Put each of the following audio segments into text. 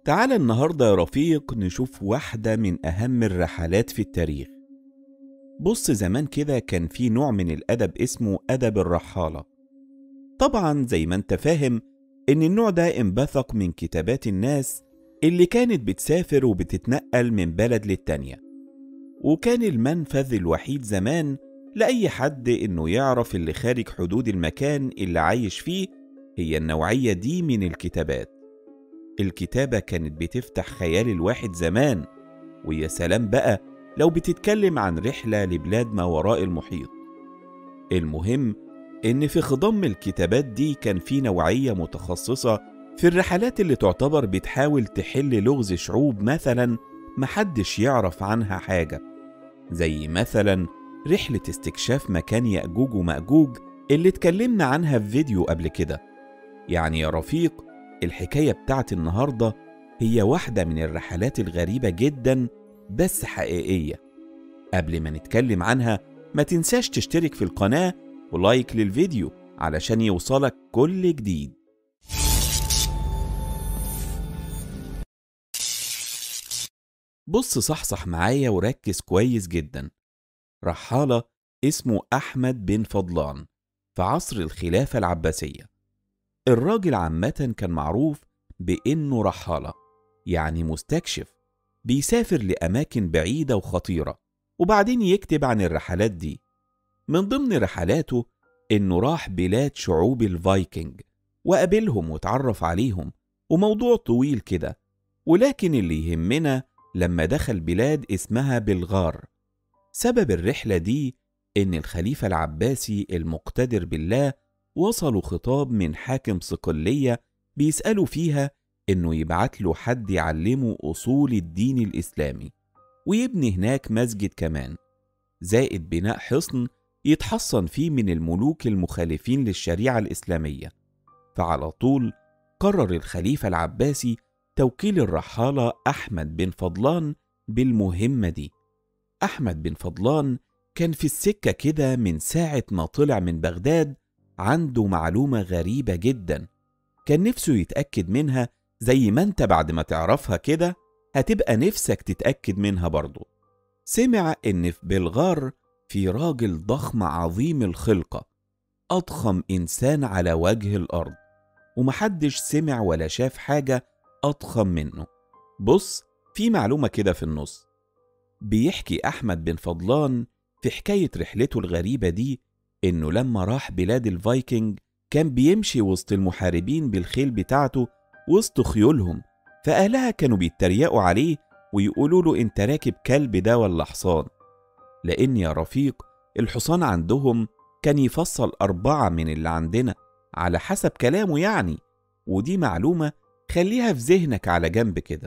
تعال النهاردة يا رفيق نشوف واحدة من أهم الرحلات في التاريخ بص زمان كده كان في نوع من الأدب اسمه أدب الرحالة طبعا زي ما انت فاهم إن النوع ده انبثق من كتابات الناس اللي كانت بتسافر وبتتنقل من بلد للتانية وكان المنفذ الوحيد زمان لأي حد إنه يعرف اللي خارج حدود المكان اللي عايش فيه هي النوعية دي من الكتابات الكتابة كانت بتفتح خيال الواحد زمان ويا سلام بقى لو بتتكلم عن رحلة لبلاد ما وراء المحيط المهم إن في خضم الكتابات دي كان في نوعية متخصصة في الرحلات اللي تعتبر بتحاول تحل لغز شعوب مثلا محدش يعرف عنها حاجة زي مثلا رحلة استكشاف مكان يأجوج ومأجوج اللي اتكلمنا عنها في فيديو قبل كده يعني يا رفيق الحكاية بتاعت النهاردة هي واحدة من الرحلات الغريبة جدا بس حقيقية قبل ما نتكلم عنها ما تنساش تشترك في القناة ولايك للفيديو علشان يوصلك كل جديد بص صحصح معايا وركز كويس جدا رحالة اسمه أحمد بن فضلان في عصر الخلافة العباسية الراجل عامة كان معروف بإنه رحالة يعني مستكشف بيسافر لأماكن بعيدة وخطيرة وبعدين يكتب عن الرحلات دي من ضمن رحلاته إنه راح بلاد شعوب الفايكنج وقابلهم واتعرف عليهم وموضوع طويل كده ولكن اللي يهمنا لما دخل بلاد اسمها بلغار سبب الرحلة دي إن الخليفة العباسي المقتدر بالله وصلوا خطاب من حاكم صقلية بيسألوا فيها إنه يبعت له حد يعلمه أصول الدين الإسلامي ويبني هناك مسجد كمان زائد بناء حصن يتحصن فيه من الملوك المخالفين للشريعة الإسلامية فعلى طول قرر الخليفة العباسي توكيل الرحالة أحمد بن فضلان بالمهمة دي أحمد بن فضلان كان في السكة كده من ساعة ما طلع من بغداد عنده معلومة غريبة جدا كان نفسه يتأكد منها زي ما انت بعد ما تعرفها كده هتبقى نفسك تتأكد منها برضه سمع إن في بلغار في راجل ضخم عظيم الخلقة أضخم إنسان على وجه الأرض ومحدش سمع ولا شاف حاجة أضخم منه بص في معلومة كده في النص بيحكي أحمد بن فضلان في حكاية رحلته الغريبة دي إنه لما راح بلاد الفايكنج كان بيمشي وسط المحاربين بالخيل بتاعته وسط خيولهم فأهلها كانوا بيتريقوا عليه ويقولوا له أنت راكب كلب ده ولا حصان لأن يا رفيق الحصان عندهم كان يفصل أربعة من اللي عندنا على حسب كلامه يعني ودي معلومة خليها في ذهنك على جنب كده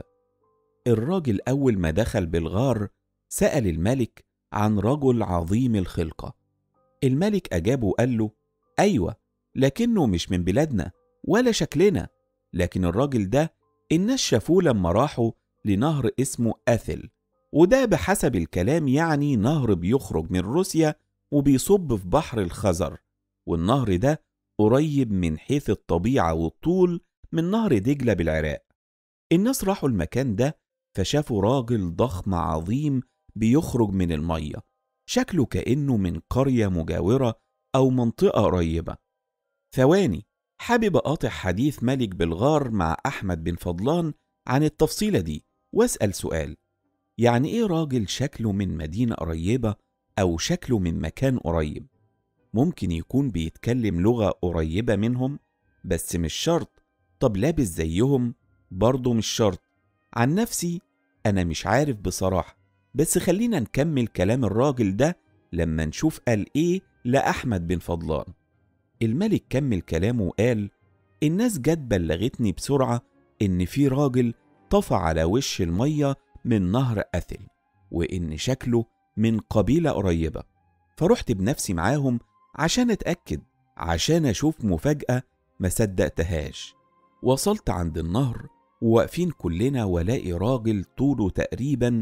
الراجل أول ما دخل بالغار سأل الملك عن رجل عظيم الخلقة الملك أجابه وقال له أيوة لكنه مش من بلادنا ولا شكلنا لكن الراجل ده الناس شافوه لما راحوا لنهر اسمه أثل وده بحسب الكلام يعني نهر بيخرج من روسيا وبيصب في بحر الخزر والنهر ده قريب من حيث الطبيعة والطول من نهر دجلة بالعراق الناس راحوا المكان ده فشافوا راجل ضخم عظيم بيخرج من المية شكله كأنه من قرية مجاورة أو منطقة قريبة ثواني حابب أقاطع حديث ملك بلغار مع أحمد بن فضلان عن التفصيلة دي وأسأل سؤال يعني إيه راجل شكله من مدينة قريبة أو شكله من مكان قريب ممكن يكون بيتكلم لغة قريبة منهم بس مش شرط طب لابس زيهم برضه مش شرط عن نفسي أنا مش عارف بصراحة بس خلينا نكمل كلام الراجل ده لما نشوف قال إيه لأحمد بن فضلان الملك كمل كلامه وقال الناس جت بلغتني بسرعة إن في راجل طفى على وش المية من نهر أثل وإن شكله من قبيلة قريبة فرحت بنفسي معاهم عشان أتأكد عشان أشوف مفاجأة ما صدقتهاش وصلت عند النهر وواقفين كلنا والاقي راجل طوله تقريبا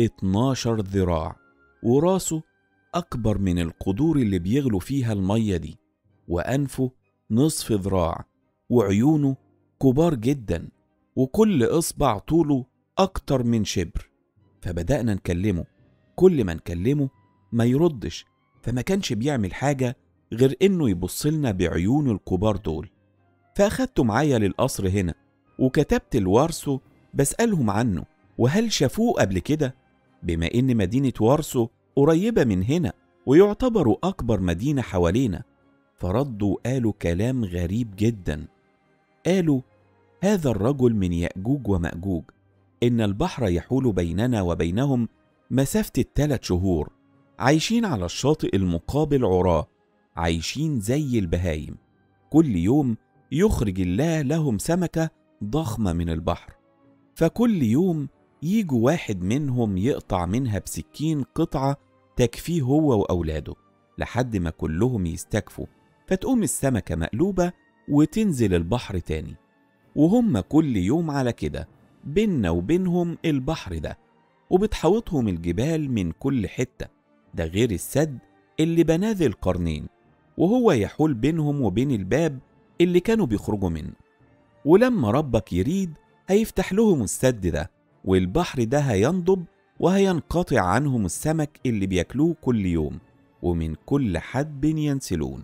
12 ذراع وراسه أكبر من القدور اللي بيغلوا فيها المية دي وأنفه نصف ذراع وعيونه كبار جدا وكل إصبع طوله أكتر من شبر فبدأنا نكلمه كل ما نكلمه ما يردش فما كانش بيعمل حاجة غير إنه يبص لنا بعيونه الكبار دول فأخدته معايا للقصر هنا وكتبت لوارسو بسألهم عنه وهل شافوه قبل كده بما إن مدينة وارسو قريبة من هنا ويعتبروا أكبر مدينة حوالينا فردوا قالوا كلام غريب جدا قالوا هذا الرجل من يأجوج ومأجوج إن البحر يحول بيننا وبينهم مسافة الثلاث شهور عايشين على الشاطئ المقابل عراه عايشين زي البهايم كل يوم يخرج الله لهم سمكة ضخمة من البحر فكل يوم يجوا واحد منهم يقطع منها بسكين قطعة تكفيه هو وأولاده لحد ما كلهم يستكفوا فتقوم السمكة مقلوبة وتنزل البحر تاني وهم كل يوم على كده بيننا وبينهم البحر ده وبتحوطهم الجبال من كل حتة ده غير السد اللي بناه ذي القرنين وهو يحول بينهم وبين الباب اللي كانوا بيخرجوا منه ولما ربك يريد هيفتح لهم السد ده والبحر ده هينضب وهينقطع عنهم السمك اللي بياكلوه كل يوم ومن كل حدب ينسلون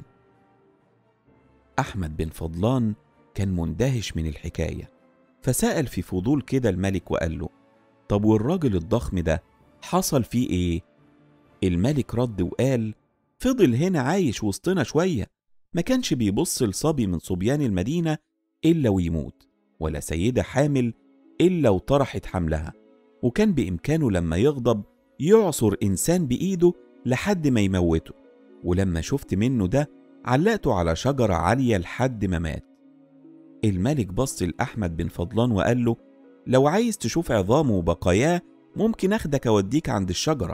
أحمد بن فضلان كان مندهش من الحكاية فسأل في فضول كده الملك وقال له طب والراجل الضخم ده حصل فيه ايه؟ الملك رد وقال فضل هنا عايش وسطنا شوية ما كانش بيبص لصبي من صبيان المدينة إلا ويموت ولا سيدة حامل إلا وطرحت حملها وكان بإمكانه لما يغضب يعصر إنسان بإيده لحد ما يموته ولما شفت منه ده علقته على شجرة عالية لحد ما مات الملك بص لأحمد بن فضلان وقال له لو عايز تشوف عظامه وبقاياه ممكن أخدك أوديك عند الشجرة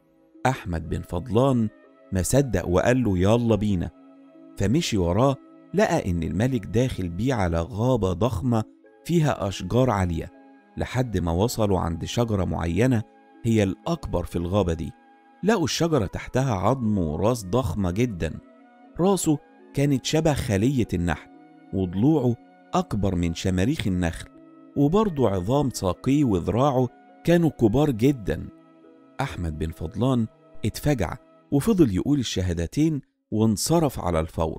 أحمد بن فضلان ما صدق وقال له يلا بينا فمشي وراه لقى إن الملك داخل بيه على غابة ضخمة فيها أشجار عالية لحد ما وصلوا عند شجرة معينة هي الأكبر في الغابة دي لقوا الشجرة تحتها عظم وراس ضخمة جدا راسه كانت شبه خلية النحل وضلوعه أكبر من شماريخ النخل وبرضه عظام ساقيه وذراعه كانوا كبار جدا أحمد بن فضلان اتفجع وفضل يقول الشهادتين وانصرف على الفور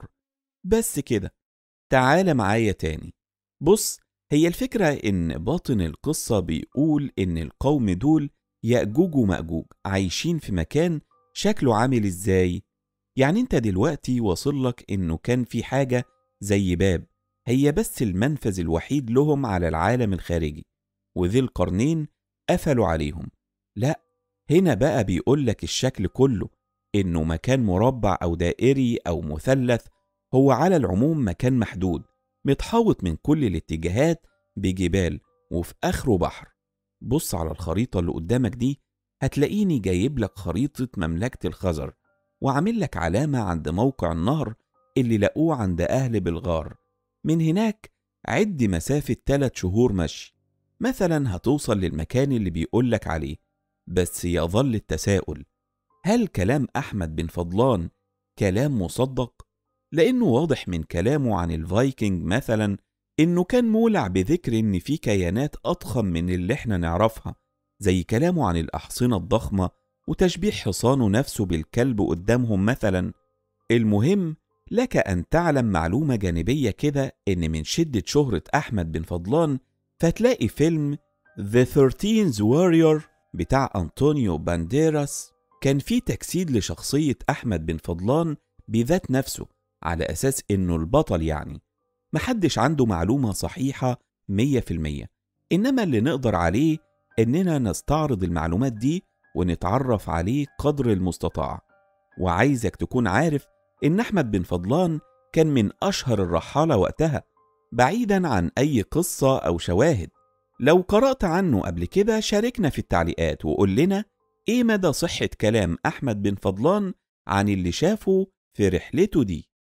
بس كده تعال معايا تاني بص هي الفكرة إن باطن القصة بيقول إن القوم دول يأجوج ومأجوج عايشين في مكان شكله عامل إزاي؟ يعني أنت دلوقتي واصلك إنه كان في حاجة زي باب هي بس المنفذ الوحيد لهم على العالم الخارجي وذي القرنين قفلوا عليهم لا هنا بقى بيقولك الشكل كله إنه مكان مربع أو دائري أو مثلث هو على العموم مكان محدود متحوط من كل الاتجاهات بجبال وفي آخره بحر بص على الخريطة اللي قدامك دي هتلاقيني جايب لك خريطة مملكة الخزر وعامل لك علامة عند موقع النهر اللي لقوه عند أهل بلغار من هناك عد مسافة تلات شهور مشي مثلا هتوصل للمكان اللي بيقولك عليه بس يظل التساؤل هل كلام أحمد بن فضلان كلام مصدق؟ لأنه واضح من كلامه عن الفايكنج مثلا إنه كان مولع بذكر إن في كيانات أضخم من اللي إحنا نعرفها زي كلامه عن الأحصنة الضخمة وتشبيه حصانه نفسه بالكلب قدامهم مثلا المهم لك أن تعلم معلومة جانبية كده إن من شدة شهرة أحمد بن فضلان فتلاقي فيلم The 13th Warrior بتاع أنطونيو بانديراس كان فيه تجسيد لشخصية أحمد بن فضلان بذات نفسه على أساس إنه البطل يعني محدش عنده معلومة صحيحة 100% إنما اللي نقدر عليه إننا نستعرض المعلومات دي ونتعرف عليه قدر المستطاع وعايزك تكون عارف إن أحمد بن فضلان كان من أشهر الرحالة وقتها بعيدا عن أي قصة أو شواهد لو قرأت عنه قبل كده شاركنا في التعليقات وقول لنا إيه مدى صحة كلام أحمد بن فضلان عن اللي شافه في رحلته دي